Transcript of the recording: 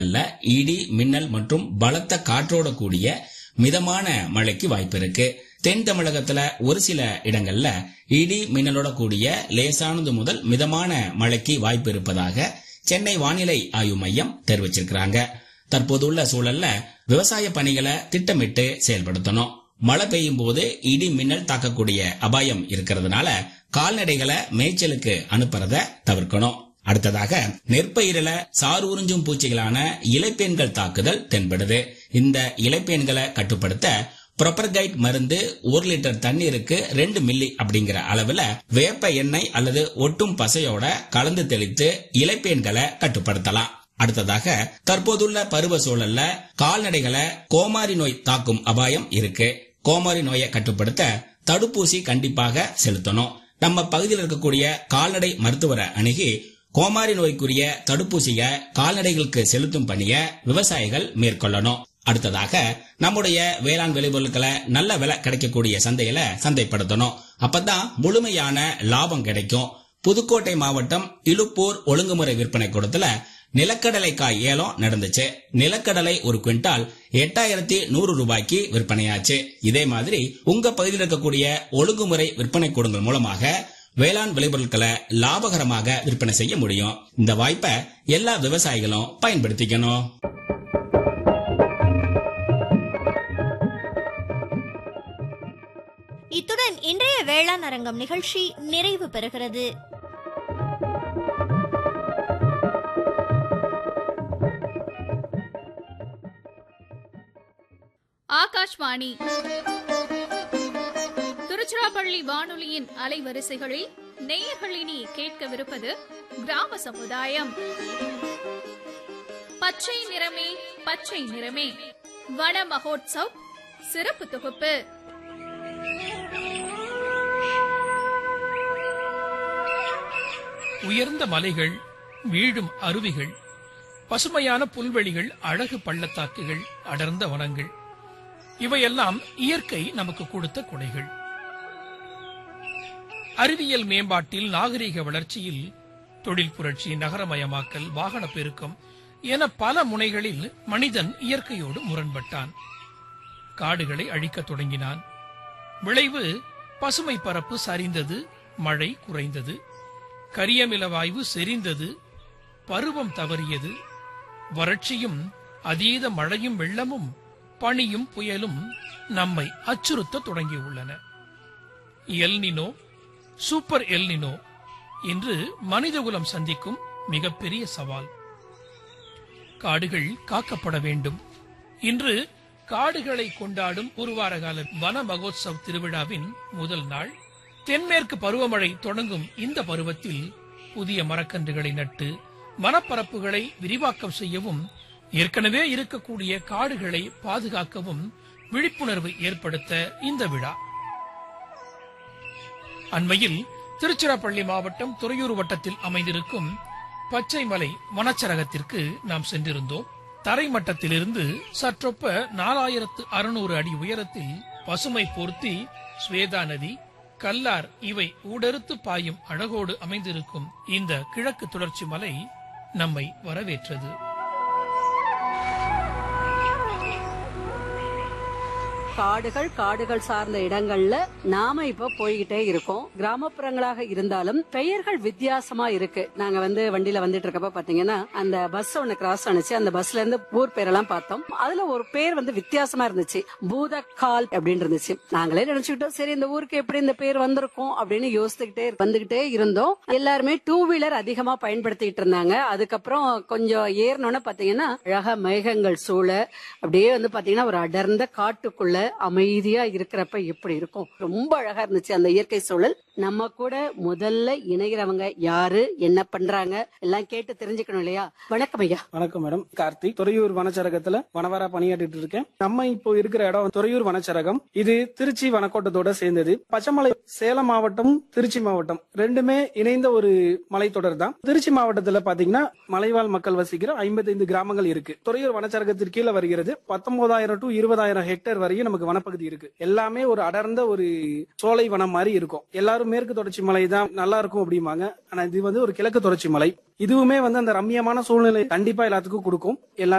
இடி மின்னல் மற்றும் பலத்த காற்றோட கூடிய மிதமான மழைக்கு வாய்ப்பு இருக்கு தென் தமிழகத்துல ஒரு சில இடங்கள்ல இடி மின்னலோட கூடிய லேசானது முதல் மிதமான மழைக்கு வாய்ப்பு இருப்பதாக சென்னை வானிலை ஆய்வு மையம் தெரிவிச்சிருக்கிறாங்க தற்போதுள்ள சூழல்ல விவசாய பணிகளை திட்டமிட்டு செயல்படுத்தணும் மழை பெய்யும் போது இடி மின்னல் தாக்கக்கூடிய அபாயம் இருக்கிறதுனால கால்நடைகளை மேய்ச்சலுக்கு அனுப்புறத தவிர்க்கணும் அடுத்ததாக நெற்பயிரில சார் உறிஞ்சும் பூச்சிகளான இலைப்பேன்கள் தாக்குதல் தென்படுது இந்த இலைப்பேன்களை கட்டுப்படுத்த ப்ரொப்பர்கைட் மருந்து ஒரு லிட்டர் தண்ணீருக்கு ரெண்டு மில்லி அப்படிங்கிற அளவுல வேப்ப எண்ணெய் அல்லது ஒட்டும் பசையோட கலந்து தெளித்து இலைப்பேன்களை கட்டுப்படுத்தலாம் அடுத்ததாக தற்போதுள்ள பருவ சூழல்ல கால்நடைகளை கோமாரி நோய் தாக்கும் அபாயம் இருக்கு கோமாரி நோயை கட்டுப்படுத்த தடுப்பூசி கண்டிப்பாக செலுத்தணும் நம்ம பகுதியில் இருக்கக்கூடிய கால்நடை மருத்துவரை அணுகி கோமாரி நோய்க்குரிய தடுப்பூசிய கால்நடைகளுக்கு செலுத்தும் பணியை விவசாயிகள் மேற்கொள்ளணும் அடுத்ததாக நம்முடைய வேளாண் விளைபொருட்களை நல்ல விலை கிடைக்கக்கூடிய சந்தையில சந்தைப்படுத்தணும் அப்பதான் முழுமையான லாபம் கிடைக்கும் புதுக்கோட்டை மாவட்டம் இலுப்பூர் ஒழுங்குமுறை விற்பனை கூடத்துல நிலக்கடலை காய் ஏலம் நடந்துச்சு நிலக்கடலை ஒரு குவிண்டால் எட்டாயிரத்தி நூறு ரூபாய்க்கு விற்பனையாச்சு இதே மாதிரி உங்க பகுதியில் இருக்கக்கூடிய ஒழுங்குமுறை விற்பனை கூடங்கள் மூலமாக வேளாண் விளைபொருட்களை லாபகரமாக விற்பனை செய்ய முடியும் இந்த வாய்ப்பை எல்லா விவசாயிகளும் பயன்படுத்திக்கணும் இத்துடன் இன்றைய வேளாண் அரங்கம் நிகழ்ச்சி நிறைவு பெறுகிறது ஆகாஷ்வாணி திருச்சிராப்பள்ளி வானொலியின் அலைவரிசைகளில் நேயர்களினி கேட்கவிருப்பது கிராம சமுதாயம் பச்சை நிறமே பச்சை நிறமே வன மகோத்சவ் சிறப்பு தொகுப்பு உயர்ந்த மலைகள் வீழும் அருவிகள் பசுமையான புல்வெளிகள் அழகு பள்ளத்தாக்குகள் அடர்ந்த வனங்கள் இவையெல்லாம் இயற்கை நமக்கு கொடுத்த கொடைகள் அறிவியல் மேம்பாட்டில் நாகரிக வளர்ச்சியில் தொழில் புரட்சி நகரமயமாக்கல் வாகன பெருக்கம் என பல முனைகளில் மனிதன் இயற்கையோடு முரண்பட்டான் காடுகளை அழிக்கத் தொடங்கினான் விளைவு பசுமை பரப்பு சரிந்தது மழை குறைந்தது கரியமிலவாய்வு செறிந்தது பருவம் தவறியது வறட்சியும் அதீத மழையும் வெள்ளமும் பனியும் புயலும் நம்மை அச்சுறுத்த தொடங்கியுள்ளன எல்னினோ சூப்பர் எல்னினோ இன்று மனிதகுலம் சந்திக்கும் மிகப்பெரிய சவால் காடுகள் காக்கப்பட வேண்டும் இன்று காடுகளை கொண்டாடும் ஒரு வார கால வன மகோத்சவ் திருவிழாவின் முதல் நாள் தென்மேற்கு பருவமழை தொடங்கும் இந்த பருவத்தில் புதிய மரக்கன்றுகளை நட்டு வனப்பரப்புகளை விரிவாக்கம் செய்யவும் ஏற்கனவே இருக்கக்கூடிய காடுகளை பாதுகாக்கவும் விழிப்புணர்வு ஏற்படுத்த இந்த விழா அண்மையில் திருச்சிராப்பள்ளி மாவட்டம் துறையூர் வட்டத்தில் அமைந்திருக்கும் பச்சைமலை வனச்சரகத்திற்கு நாம் சென்றிருந்தோம் தரைமட்டத்திலிருந்து சற்றொப்ப நாலாயிரத்து அறுநூறு அடி உயரத்தில் பசுமை பொருத்தி ஸ்வேதா நதி கல்லார் இவை ஊடறுத்து பாயும் அழகோடு அமைந்திருக்கும் இந்த கிழக்கு தொடர்ச்சி மலை நம்மை வரவேற்றது காடுகள் காடுகள் சார்ந்த இடங்கள்ல நாம இப்ப போய்கிட்டே இருக்கோம் கிராமப்புறங்களாக இருந்தாலும் பெயர்கள் வித்தியாசமா இருக்கு நாங்க வந்து வண்டியில வந்துட்டு இருக்கப்ப பாத்தீங்கன்னா அந்த பஸ் ஒண்ணு கிராஸ் ஆனிச்சு அந்த பஸ்ல இருந்து ஊர் பேரெல்லாம் பார்த்தோம் அதுல ஒரு பேர் வந்து வித்தியாசமா இருந்துச்சு பூதக்கால் அப்படின்னு இருந்துச்சு நாங்களே நினைச்சுக்கிட்டோம் சரி இந்த ஊருக்கு எப்படி இந்த பேர் வந்திருக்கும் அப்படின்னு யோசித்துக்கிட்டே வந்துகிட்டே இருந்தோம் எல்லாருமே டூ வீலர் அதிகமா பயன்படுத்திட்டு இருந்தாங்க அதுக்கப்புறம் கொஞ்சம் ஏறினோன்னு பாத்தீங்கன்னா அழகா மேகங்கள் சூழ அப்படியே வந்து பாத்தீங்கன்னா ஒரு அடர்ந்த காட்டுக்குள்ள அமைதியா இருக்கிறப்ப எப்படி இருக்கும் ரொம்ப அழகா இருந்துச்சு அந்த இயற்கை சூழல் நம்ம கூட முதல்ல இணைகிறவங்க யாரு என்ன பண்றாங்க எல்லாம் கேட்டு தெரிஞ்சுக்கணும் இல்லையா வணக்கம் ஐயா வணக்கம் மேடம் கார்த்திக் துறையூர் வனச்சரகத்துல வனவாரா பணியாற்றிட்டு இருக்கேன் நம்ம இப்போ இருக்கிற இடம் துறையூர் வனச்சரகம் இது திருச்சி வனக்கோட்டத்தோட சேர்ந்தது பச்சைமலை சேலம் மாவட்டம் திருச்சி மாவட்டம் ரெண்டுமே இணைந்த ஒரு மலைத்தொடர் தான் திருச்சி மாவட்டத்துல பாத்தீங்கன்னா மலைவாழ் மக்கள் வசிக்கிற ஐம்பத்தைந்து கிராமங்கள் இருக்கு துறையூர் வனச்சரகத்திற்கு கீழே வருகிறது பத்தொன்பதாயிரம் டு இருபதாயிரம் ஹெக்டேர் வரையும் நமக்கு வனப்பகுதி இருக்கு எல்லாமே ஒரு அடர்ந்த ஒரு சோலை வனம் மாதிரி இருக்கும் எல்லாரும் மேற்கு தொடர்ச்சி மலை தான் நல்லா இருக்கும் அப்படிம்பாங்க ஆனா இது வந்து ஒரு கிழக்கு தொடர்ச்சி மலை இதுவுமே வந்து அந்த ரம்மியமான சூழ்நிலை கண்டிப்பா எல்லாத்துக்கும் கொடுக்கும் எல்லா